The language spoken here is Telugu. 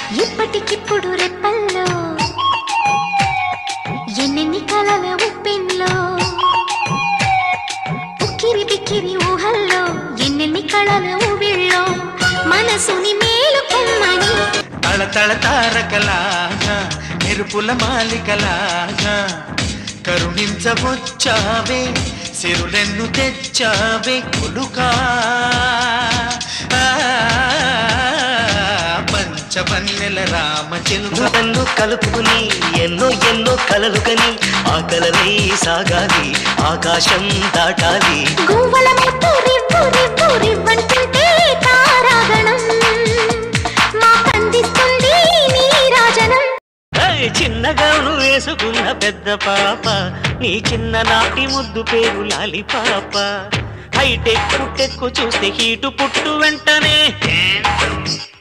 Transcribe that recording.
ఇప్పటికిప్పుడు రెప్పల్లో ఎన్నెన్ని కలల ఉప్పెన్లో ఉక్కిరి బిక్కిరి ఊహల్లో ఎన్నెన్ని కళల ఊవిళ్ళో మనసుని మేలుకొమ్మని తళ తళ తారకలాగా మెరుపుల మాలికలాగా కరుణించవచ్చావే సిరులెన్ను తెచ్చావే కొలుకా పంచవన్నెల రామ నువ్వెన్నో కలుపుకుని ఎన్నో ఎన్నో కలలు కని ఆ కలలై సాగాలి ఆకాశం దాటాలి గువ్వల ముట్టు రివ్వు రివ్వు రివ్వంటుంటే తారాగణం మా కందిస్తుంది నీ రాజనం ఏయ్, చిన్నగాను వేసుకున్న పెద్ద పాప నీ చిన్న నాటి ముద్దు పేరు లాలి పాప హైటెక్ పుట్టెక్కు చూస్తే హీటు పుట్టు వెంటనే